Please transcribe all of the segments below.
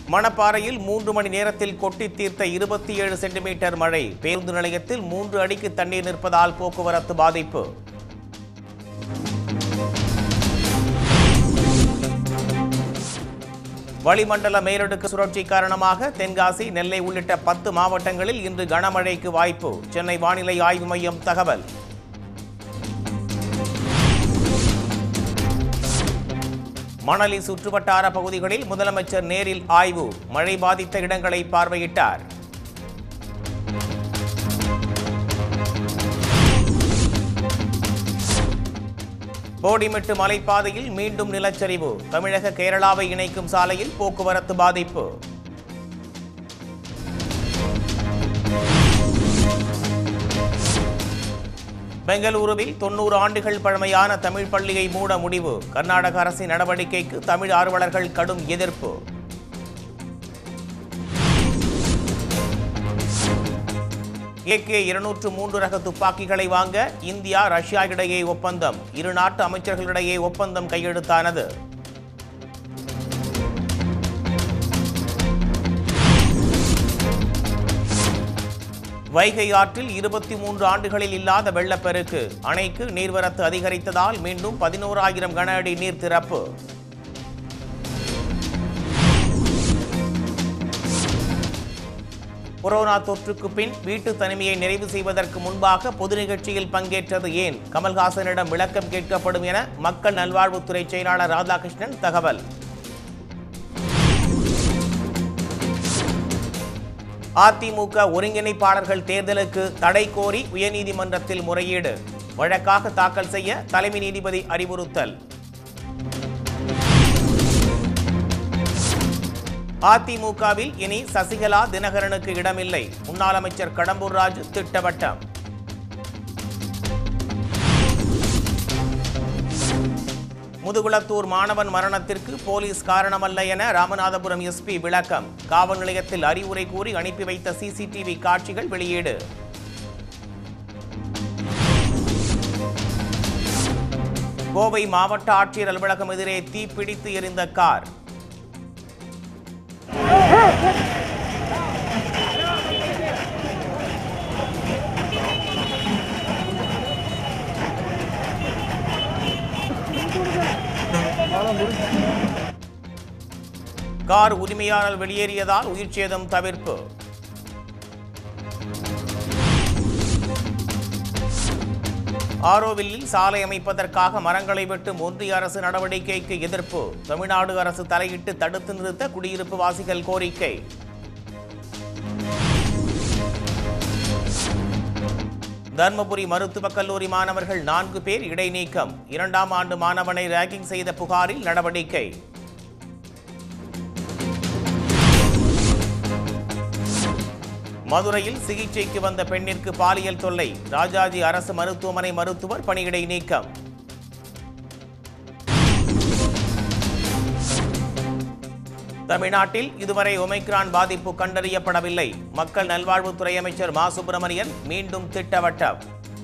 மணப்பாறையில் மூன்று மணி நேரத்தில் கொட்டி தீர்த்த இருபத்தி ஏழு சென்டிமீட்டர் மழை பேருந்து நிலையத்தில் மூன்று அடிக்கு தண்ணீர் நிற்பதால் போக்குவரத்து பாதிப்பு வளிமண்டல மேலடுக்கு சுழற்சி காரணமாக தென்காசி நெல்லை உள்ளிட்ட பத்து மாவட்டங்களில் இன்று கனமழைக்கு வாய்ப்பு சென்னை வானிலை ஆய்வு மையம் தகவல் மணலி சுற்றுவட்டார பகுதிகளில் முதலமைச்சர் நேரில் ஆய்வு மழை பாதித்த இடங்களை பார்வையிட்டார் போடிமெட்டு மலைப்பாதையில் மீண்டும் நிலச்சரிவு தமிழக கேரளாவை இணைக்கும் சாலையில் போக்குவரத்து பாதிப்பு பெங்களூருவில் தொன்னூறு ஆண்டுகள் பழமையான தமிழ் பள்ளியை மூட முடிவு கர்நாடக அரசின் நடவடிக்கைக்கு தமிழ் ஆர்வலர்கள் கடும் எதிர்ப்பு ஏகே இருநூற்று மூன்று ரக துப்பாக்கிகளை வாங்க இந்தியா ரஷ்யா இடையே ஒப்பந்தம் இரு நாட்டு அமைச்சர்களிடையே ஒப்பந்தம் கையெழுத்தானது வைகை ஆற்றில் இருபத்தி மூன்று ஆண்டுகளில் இல்லாத வெள்ளப்பெருக்கு அணைக்கு நீர்வரத்து அதிகரித்ததால் மீண்டும் பதினோராயிரம் கன அடி நீர் திறப்பு கொரோனா தொற்றுக்கு பின் வீட்டு தனிமையை நிறைவு செய்வதற்கு முன்பாக பொது நிகழ்ச்சியில் பங்கேற்றது ஏன் கமல்ஹாசனிடம் விளக்கம் கேட்கப்படும் என மக்கள் நல்வாழ்வுத்துறை செயலாளர் ராதாகிருஷ்ணன் தகவல் அதிமுக ஒருங்கிணைப்பாளர்கள் தேர்தலுக்கு தடை கோரி உயர்நீதிமன்றத்தில் முறையீடு வழக்காக தாக்கல் செய்ய தலைமை நீதிபதி அறிவுறுத்தல் அதிமுகவில் இனி சசிகலா தினகரனுக்கு இடமில்லை முன்னாள் அமைச்சர் கடம்பூர் ராஜு திட்டவட்டம் முதுகுளத்தூர் மாணவன் மரணத்திற்கு போலீஸ் காரணமல்ல என ராமநாதபுரம் எஸ்பி விளக்கம் காவல் நிலையத்தில் அறிவுரை கூறி அனுப்பி வைத்த சிசிடிவி காட்சிகள் வெளியீடு கோவை மாவட்ட ஆட்சியர் அலுவலகம் எதிரே தீப்பிடித்து எரிந்த கார் கார் உரிமையாளர் வெளியேறியதால் உயிர் சேதம் தவிர்ப்பு ஆரோவில்லில் சாலை அமைப்பதற்காக மரங்களை வெட்டும் ஒன்றிய அரசு நடவடிக்கைக்கு எதிர்ப்பு தமிழ்நாடு அரசு தலையிட்டு தடுத்து நிறுத்த குடியிருப்பு வாசிகள் கோரிக்கை தர்மபுரி மருத்துவக் கல்லூரி மாணவர்கள் நான்கு பேர் இடைநீக்கம் இரண்டாம் ஆண்டு மாணவனை ரேகிங் செய்த புகாரில் நடவடிக்கை மதுரையில் சிகிச்சைக்கு வந்த பெண்ணிற்கு பாலியல் தொல்லை ராஜாஜி அரசு மருத்துவமனை மருத்துவர் பணியிடை நீக்கம் தமிழ்நாட்டில் இதுவரை ஒமைக்ரான் பாதிப்பு கண்டறியப்படவில்லை மக்கள் நல்வாழ்வுத்துறை அமைச்சர் மா சுப்பிரமணியன் மீண்டும் திட்டவட்டம்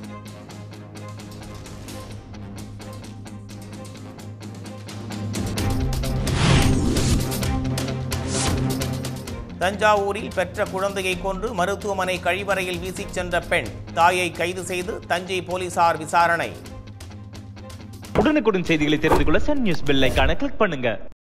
தஞ்சாவூரில் பெற்ற குழந்தையை கொன்று மருத்துவமனை கழிவறையில் வீசிச் சென்ற பெண் தாயை கைது செய்து தஞ்சை போலீசார் விசாரணை உடனுக்குடன் செய்திகளை தெரிந்து கொள்ள சன் நியூஸ் பெல் ஐகானை கிளிக் பண்ணுங்க